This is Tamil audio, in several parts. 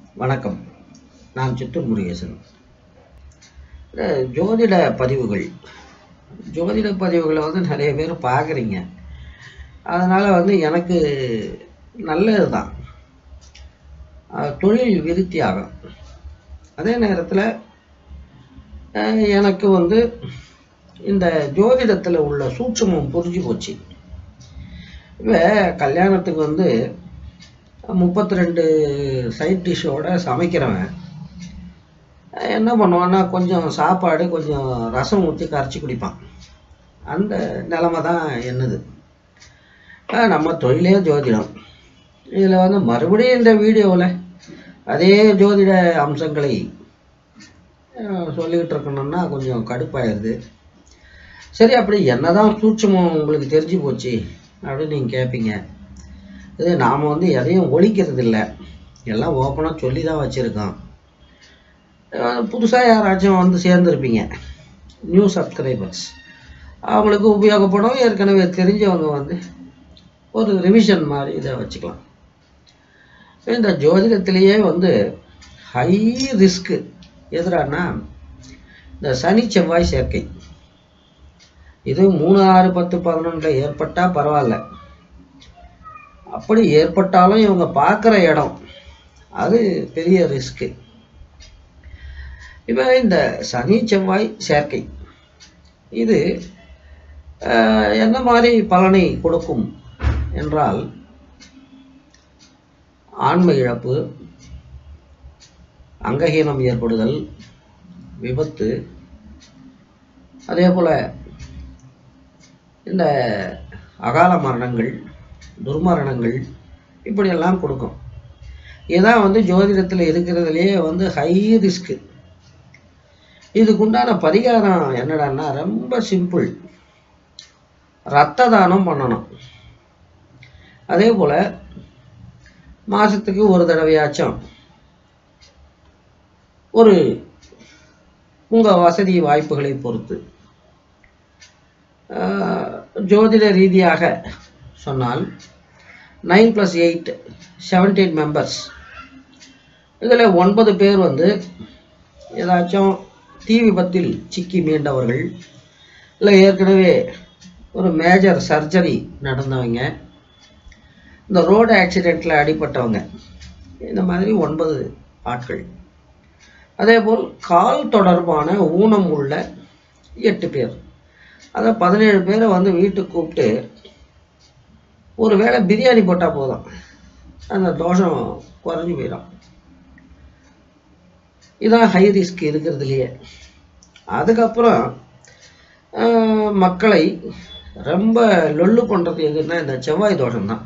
வணக்கம் நான் சித்தூர் முருகேசன் இந்த ஜோதிட பதிவுகள் ஜோதிட பதிவுகளை வந்து நிறைய பேர் பார்க்குறீங்க அதனால் வந்து எனக்கு நல்லது தான் தொழில் விருத்தி ஆகும் அதே நேரத்தில் அஹ், எனக்கு வந்து இந்த ஜோதிடத்தில் உள்ள சூட்சமம் புரிஞ்சு போச்சு இப்போ கல்யாணத்துக்கு வந்து முப்பத்தி ரெண்டு சைட் டிஷ்ஷோட சமைக்கிறவன் அஹ் என்ன பண்ணுவான்னா கொஞ்சம் சாப்பாடு கொஞ்சம் ரசம் ஊற்றி கரைச்சி குடிப்பான் அந்த நிலமை தான் என்னது அஹ் நம்ம தொழிலே ஜோதிடம் இதில் வந்து மறுபடியும் இந்த வீடியோவில் அதே ஜோதிட அம்சங்களை அஹ் சொல்லிக்கிட்டு இருக்கணும்னா கொஞ்சம் கடுப்பாயிருது சரி அப்படி என்னதான் சூட்சமம் உங்களுக்கு தெரிஞ்சு போச்சு அப்படின்னு நீங்கள் கேட்பீங்க இது நாம் வந்து எதையும் ஒழிக்கிறது இல்லை எல்லாம் ஓப்பனாக சொல்லி தான் வச்சுருக்கோம் புதுசாக யாராச்சும் வந்து சேர்ந்துருப்பீங்க நியூ சப்ஸ்கிரைபர்ஸ் அவங்களுக்கு உபயோகப்படும் ஏற்கனவே தெரிஞ்சவங்க வந்து ஒரு ரிவிஷன் மாதிரி இதை வச்சுக்கலாம் இந்த ஜோதிடத்திலேயே வந்து ஹை ரிஸ்க்கு எதிரானா இந்த சனி செவ்வாய் சேர்க்கை இது மூணு ஆறு பத்து பதினொன்றில் ஏற்பட்டால் பரவாயில்ல அப்படி ஏற்பட்டாலும் இவங்க பார்க்குற இடம் அது பெரிய ரிஸ்க்கு இப்போ இந்த சனி செவ்வாய் சேர்க்கை இது அஹ், என்ன மாதிரி பலனை கொடுக்கும் என்றால் ஆண்மை இழப்பு அங்கஹீனம் ஏற்படுதல் விபத்து அதே போல் இந்த அகால மரணங்கள் துர்மரணங்கள் இப்படியெல்லாம் கொடுக்கும் இதான் வந்து ஜோதிடத்தில் இருக்கிறதுலையே வந்து ஹை ரிஸ்க்கு இதுக்குண்டான பரிகாரம் என்னடான்னா ரொம்ப சிம்பிள் ரத்த தானம் பண்ணணும் அதே போல் மாதத்துக்கு ஒரு தடவையாச்சும் ஒரு உங்கள் வசதி வாய்ப்புகளை பொறுத்து ஆஹ், ஜோதிட ரீதியாக சொன்னால் nine plus eight seventeen members இதில் ஒன்பது பேர் வந்து ஏதாச்சும் தீ விபத்தில் சிக்கி மீண்டவர்கள் இல்லை ஏற்கனவே ஒரு மேஜர் சர்ஜரி நடந்தவங்க இந்த ரோடு ஆக்சிடெண்ட்டில் அடிபட்டவங்க இந்த மாதிரி ஒன்பது ஆட்கள் அதேபோல் கால் தொடர்பான ஊனம் உள்ள எட்டு பேர் அதை பதினேழு பேரை வந்து வீட்டுக்கு கூப்பிட்டு ஒரு வேளை பிரியாணி போட்டால் போதும் அந்த தோஷம் குறைஞ்சி போயிடும் இதான் ஹை ரிஸ்க் இருக்கிறதுலையே அதுக்கப்புறம் ஆஹ், மக்களை ரொம்ப லொல்லு பண்ணுறது எதுன்னா இந்த செவ்வாய் தோஷம்தான்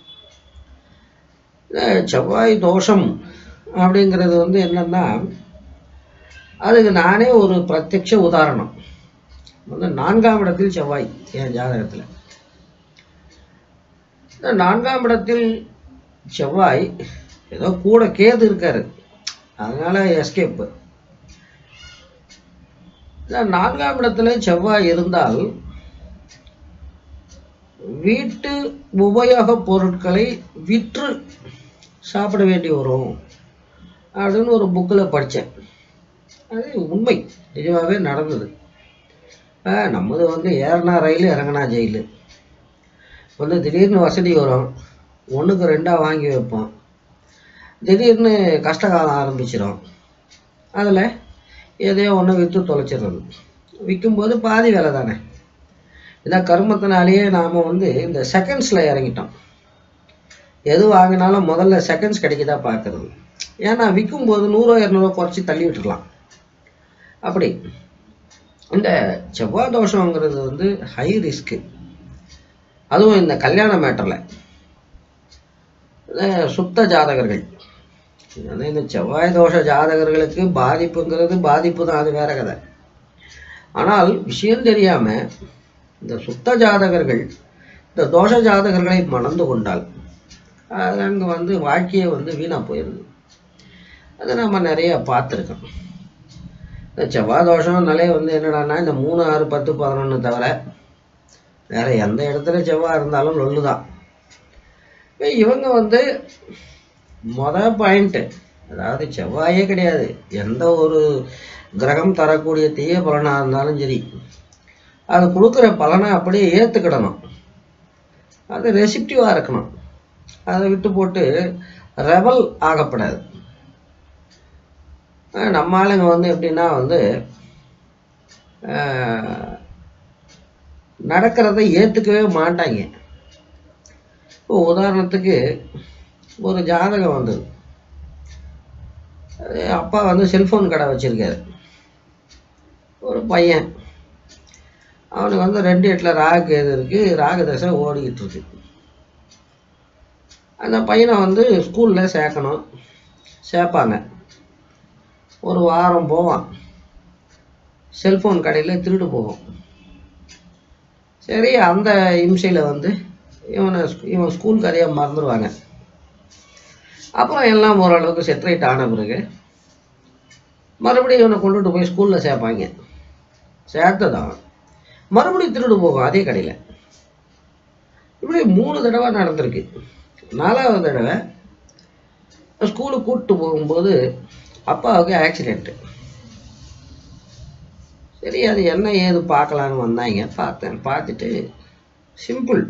இந்த செவ்வாய் தோஷம் அப்படிங்கிறது வந்து என்னன்னா அதுக்கு நானே ஒரு பிரத்யட்ச உதாரணம் வந்து நான்காம் இடத்தில் செவ்வாய் என் ஜாதகத்தில் இந்த நான்காம் இடத்தில் செவ்வாய் ஏதோ கூட கேது இருக்காரு அதனால எஸ்கேப்பு இந்த நான்காம் இடத்துல செவ்வாய் இருந்தால் வீட்டு உபயோகப் பொருட்களை விற்று சாப்பிட வேண்டி வரும் அப்படின்னு ஒரு புக்கில் படித்தேன் அது உண்மை நிஜமாகவே நடந்தது ஆ, நம்மது வந்து ஏறினா ரயில் இறங்கினா ஜெயிலு வந்து திடீர்னு வசதி வரும் ஒன்றுக்கு ரெண்டாக வாங்கி வைப்போம் திடீர்னு கஷ்டகாலம் ஆரம்பிச்சிடும் அதில் எதையோ ஒன்று விற்று தொலைச்சிடுறது விற்கும்போது பாதி விலை தானே இதான் கருமத்தினாலேயே நாம் வந்து இந்த செகண்ட்ஸில் இறங்கிட்டோம் எது வாங்கினாலும் முதல்ல செகண்ட்ஸ் கிடைக்குதா பார்க்கறது ஏன்னா விற்கும்போது நூறோ இரநூறுவா குறைச்சி தள்ளி விட்டுக்கலாம் அப்படி இந்த செவ்வாய் தோஷங்கிறது வந்து ஹை ரிஸ்க்கு அதுவும் இந்த கல்யாண மேட்டரில் சுத்த ஜாதகர்கள் அதாவது இந்த செவ்வாய் தோஷ ஜாதகர்களுக்கு பாதிப்புங்கிறது பாதிப்பு தான் அது வேற கதை ஆனால் விஷயம் தெரியாம இந்த சுத்த ஜாதகர்கள் இந்த தோஷ ஜாதகர்களை மணந்து கொண்டால் அது அங்கே வந்து வாழ்க்கையே வந்து வீணாக போயிடுது அதை நம்ம நிறைய பார்த்துருக்கோம் இந்த செவ்வாய் தோஷம்னாலே வந்து என்னடான்னா இந்த மூணு ஆறு பத்து பதினொன்று தவிர வேற எந்த இடத்துல செவ்வாய் இருந்தாலும் லொல்லு தான் இப்ப இவங்க வந்து மொத பாயிண்ட்டு அதாவது செவ்வாயே கிடையாது எந்த ஒரு கிரகம் தரக்கூடிய தீய பலனாக இருந்தாலும் சரி அது கொடுக்குற பலனை அப்படியே ஏற்றுக்கிடணும் அது ரெசிப்டிவாக இருக்கணும் அதை விட்டு போட்டு ரெவல் ஆகப்படாது அஹ் நம்ம ஆளுங்க வந்து எப்படின்னா வந்து அஹ், நடக்கிறத ஏற்றுக்கவே மாட்டாங்க இப்போ உதாரணத்துக்கு ஒரு ஜாதகம் வந்தது அது அப்பா வந்து செல்ஃபோன் கடை வச்சிருக்காரு ஒரு பையன் அவனுக்கு வந்து ரெண்டு எட்டில் ராகு எது இருக்குது ராகு தசை ஓடிக்கிட்டு இருக்கு அந்த பையனை வந்து ஸ்கூலில் சேர்க்கணும் சேர்ப்பாங்க ஒரு வாரம் போவான் செல்ஃபோன் கடையில் திருடு போகும் சரி அந்த இம்சையில் வந்து இவனை இவன் ஸ்கூல் கதையை மறந்துடுவாங்க அப்புறம் எல்லாம் ஓரளவுக்கு செட்ரேட் ஆன பிறகு மறுபடியும் இவனை கொண்டுட்டு போய் ஸ்கூலில் சேர்ப்பாங்க சேர்த்ததான் மறுபடியும் திருடு போகும் அதே கடையில் இப்படி மூணு தடவை நடந்திருக்கு நாலாவது தடவை ஸ்கூலுக்கு கூப்பிட்டு போகும்போது அப்பாவுக்கு ஆக்சிடெண்ட்டு சரி அது என்ன ஏது பார்க்கலான்னு வந்தாங்க பார்த்தேன் பார்த்துட்டு சிம்பிள்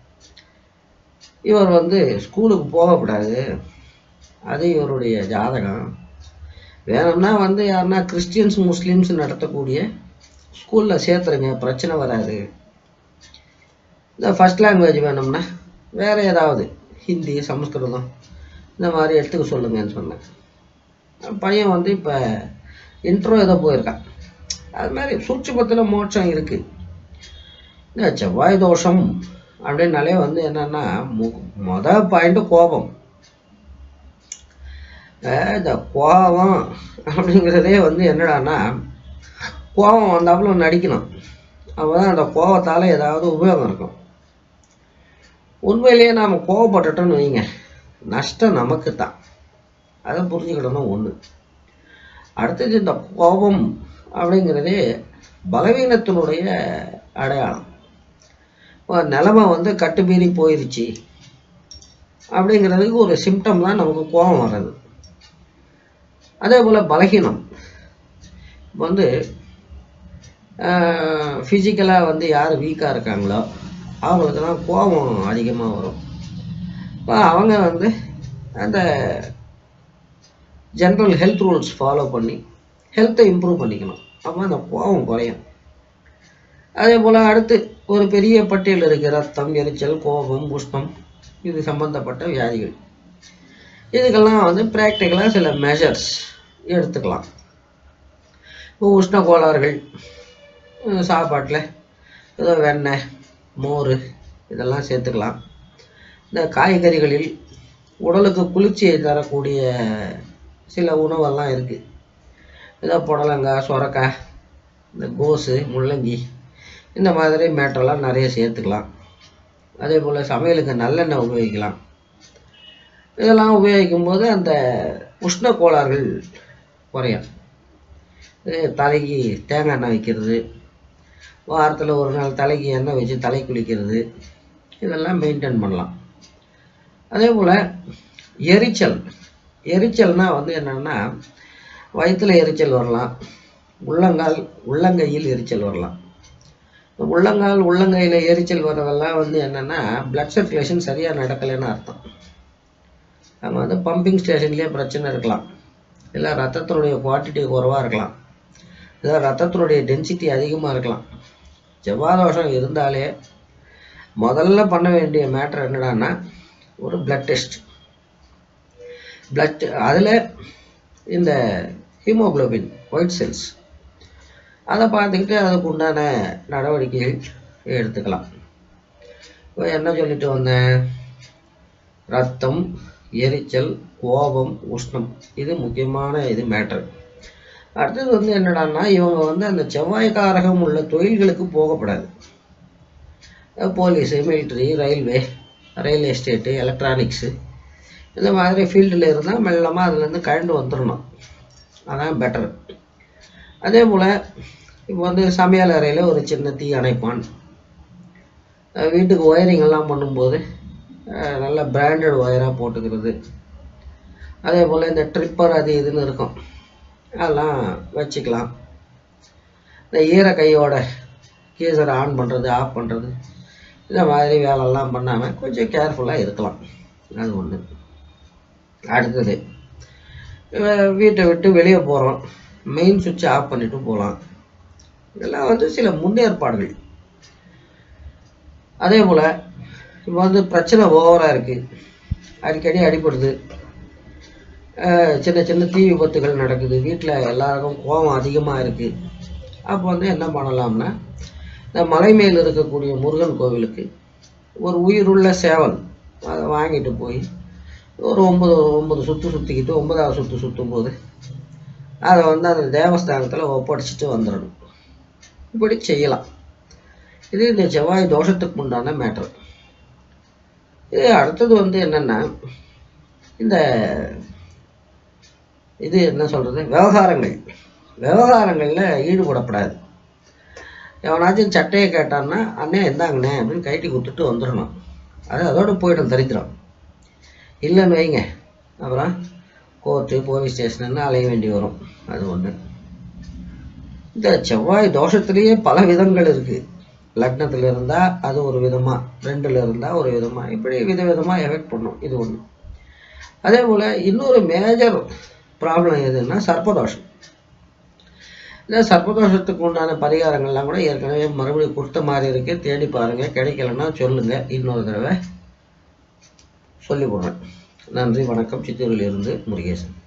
இவர் வந்து ஸ்கூலுக்கு போகக்கூடாது அது இவருடைய ஜாதகம் வேணும்னா வந்து யாருன்னா கிறிஸ்டியன்ஸ் முஸ்லீம்ஸ் நடத்தக்கூடிய ஸ்கூலில் சேர்த்துருங்க பிரச்சனை வராது இந்த ஃபஸ்ட் லாங்குவேஜ் வேணும்னா வேறு ஏதாவது ஹிந்தி சமஸ்கிருதம் இந்த மாதிரி எடுத்துக்க சொல்லுங்கன்னு சொன்னேன் பையன் வந்து இப்போ இன்ட்ரோ ஏதோ போயிருக்கான் அது மாதிரி சூட்சுமத்தில் மோட்சம் இருக்குது இந்த செவ்வாய் தோஷம் அப்படின்னாலே வந்து என்னன்னா மு மொதல் பாயிண்ட்டு கோபம் அஹ் இந்த கோபம் அப்படிங்கிறதே வந்து என்னடான்னா கோபம் வந்தாப்புல நடிக்கணும் அப்போதான் அந்த கோபத்தால் ஏதாவது உபயோகம் இருக்கும் உண்மையிலேயே நாம் கோவப்பட்டுட்டோம்னு வைங்க நஷ்டம் நமக்கு தான் அதை புரிஞ்சுக்கிடணும் ஒன்று அடுத்தது இந்த கோபம் அப்படிங்கிறதே பலவீனத்தினுடைய அடையாளம் இப்போ நிலமை வந்து கட்டுமீறி போயிருச்சு அப்படிங்கிறதுக்கு ஒரு சிம்டம் தான் நமக்கு கோபம் வர்றது அதே போல் பலகீனம் இப்போ வந்து ஃபிசிக்கலாக வந்து யார் வீக்காக இருக்காங்களோ அவங்களுக்கு தான் கோபம் அதிகமாக வரும் இப்போ அவங்க வந்து அந்த ஜென்ரல் ஹெல்த் ரூல்ஸ் ஃபாலோ பண்ணி ஹெல்த்தை இம்ப்ரூவ் பண்ணிக்கணும் அப்போ அந்த கோபம் குறையும் அதே போல் அடுத்து ஒரு பெரிய பட்டியல் இருக்குது ரத்தம் எரிச்சல் கோபம் உஷ்ணம் இது சம்பந்தப்பட்ட வியாதிகள் இதுக்கெல்லாம் வந்து ப்ராக்டிக்கலாக சில மெஷர்ஸ் எடுத்துக்கலாம் இப்போ உஷ்ண கோளாறுகள் சாப்பாட்டில் ஏதோ வெண்ணெய் மோர் இதெல்லாம் சேர்த்துக்கலாம் இந்த காய்கறிகளில் உடலுக்கு குளிர்ச்சியை தரக்கூடிய சில உணவெல்லாம் இருக்குது ஏதோ புடலங்காய் சொரக்காய் இந்த கோஸு முள்ளங்கி இந்த மாதிரி மேட்டரெல்லாம் நிறைய சேர்த்துக்கலாம் அதே போல் சமையலுக்கு நல்லெண்ணெய் உபயோகிக்கலாம் இதெல்லாம் உபயோகிக்கும் போது அந்த உஷ்ண கோளாறுகள் குறையும் இது தலைக்கு தேங்காய் எண்ணெய் வைக்கிறது வாரத்தில் ஒரு நாள் தலைக்கு எண்ணெய் வச்சு தலை குளிக்கிறது இதெல்லாம் மெயின்டைன் பண்ணலாம் அதே போல் எரிச்சல் எரிச்சல்னால் வந்து என்னென்னா வயிற்றில் எரிச்சல் வரலாம் உள்ளங்கால் உள்ளங்கையில் எரிச்சல் வரலாம் இந்த உள்ளங்கால் உள்ளங்கையில் எரிச்சல் வர்றதெல்லாம் வந்து என்னென்னா பிளட் சர்க்குலேஷன் சரியாக நடக்கலைன்னு அர்த்தம் நம்ம வந்து பம்பிங் ஸ்டேஷன்லேயே பிரச்சனை இருக்கலாம் இல்லை ரத்தத்தினுடைய குவான்டிட்டி குறைவாக இருக்கலாம் இல்லை ரத்தத்தினுடைய டென்சிட்டி அதிகமாக இருக்கலாம் செவ்வாதோஷம் இருந்தாலே முதல்ல பண்ண வேண்டிய மேட்ரு என்னடான்னா ஒரு பிளட் டெஸ்ட் பிளட் அதில் இந்த ஹீமோகுளோபின் ஒயிட் செல்ஸ் அதை பார்த்துக்கிட்டு அதுக்கு உண்டான நடவடிக்கைகள் எடுத்துக்கலாம் இப்போ என்ன சொல்லிட்டு வந்தேன் ரத்தம் எரிச்சல் கோபம் உஷ்ணம் இது முக்கியமான இது மேட்டர் அடுத்தது வந்து என்னடான்னா இவங்க வந்து அந்த செவ்வாய்க்காரகம் உள்ள தொழில்களுக்கு போகக்கூடாது police military railway rail estate electronics இந்த மாதிரி ஃபீல்டில் இருந்தால் மெல்லமாக அதுலேருந்து கழண்டு வந்துடணும் அதான் பெட்டர் அதே போல் இப்போ வந்து சமையல் அறையில் ஒரு சின்ன தீ அணைப்பான் அஹ் வீட்டுக்கு ஒயரிங் எல்லாம் பண்ணும்போது அஹ் நல்ல பிராண்டட் ஒயராக போட்டுக்கிறது அதே போல் இந்த ட்ரிப்பர் அது இதுன்னு இருக்கும் அதெல்லாம் வச்சுக்கலாம் இந்த ஈர கையோட கீசரை ஆன் பண்ணுறது ஆஃப் பண்ணுறது இந்த மாதிரி வேலைலாம் பண்ணாமல் கொஞ்சம் கேர்ஃபுல்லாக இருக்கலாம் அது ஒன்று அடுத்தது அஹ் வீட்டை விட்டு வெளியே போகிறோம் மெயின் சுவிட்சை ஆஃப் பண்ணிட்டு போகலாம் இதெல்லாம் வந்து சில முன்னேற்பாடுகள் அதே போல் இப்போ வந்து பிரச்சனை ஓவராக இருக்குது அடிக்கடி அடிபடுது அஹ் சின்ன சின்ன தீ விபத்துகள் நடக்குது வீட்டில் எல்லாருக்கும் கோபம் அதிகமாக இருக்குது அப்போ வந்து என்ன பண்ணலாம்னா இந்த மலை மேல் இருக்கக்கூடிய முருகன் கோவிலுக்கு ஒரு உயிருள்ள சேவல் அதை வாங்கிட்டு போய் ஒரு ஒன்பது ஒன்பது சுற்று சுற்றிக்கிட்டு ஒன்பதாவது சுற்று சுற்றும் போது அதை வந்து அந்த தேவஸ்தானத்தில் ஒப்படைச்சிட்டு வந்துடணும் இப்படி செய்யலாம் இது இந்த செவ்வாய் தோஷத்துக்கு உண்டான மேட்டர் இது அடுத்தது வந்து என்னென்னா இந்த இது என்ன சொல்கிறது விவகாரங்கள் விவகாரங்களில் ஈடுபடப்படாது எவனாச்சும் சட்டையை கேட்டான்னா அண்ணே இந்தாங்கண்ணே அப்படின்னு கைட்டி கொடுத்துட்டு வந்துடணும் அது அதோட போயிடும் தரித்திரம் இல்லைன்னு வைங்க அப்புறம் கோர்ட்டு போலீஸ் ஸ்டேஷன்னு அலைய வேண்டி வரும் அது ஒன்று இந்த செவ்வாய் தோஷத்திலேயே பல விதங்கள் இருக்குது லக்னத்தில் இருந்தால் அது ஒரு விதமாக ரெண்டில் இருந்தால் ஒரு விதமாக இப்படி விதவிதமாக எஃபெக்ட் பண்ணும் இது ஒன்று அதே போல் இன்னொரு மேஜர் ப்ராப்ளம் எதுன்னா சர்ப்பதோஷம் இந்த சர்ப்பதோஷத்துக்கு உண்டான பரிகாரங்கள்லாம் கூட ஏற்கனவே மறுபடியும் கொடுத்த மாதிரி இருக்கு தேடி பாருங்க கிடைக்கலன்னா சொல்லுங்க இன்னொரு தடவை சொல்லி போடுறேன் நன்றி வணக்கம் சித்தூரில் இருந்து முருகேசன்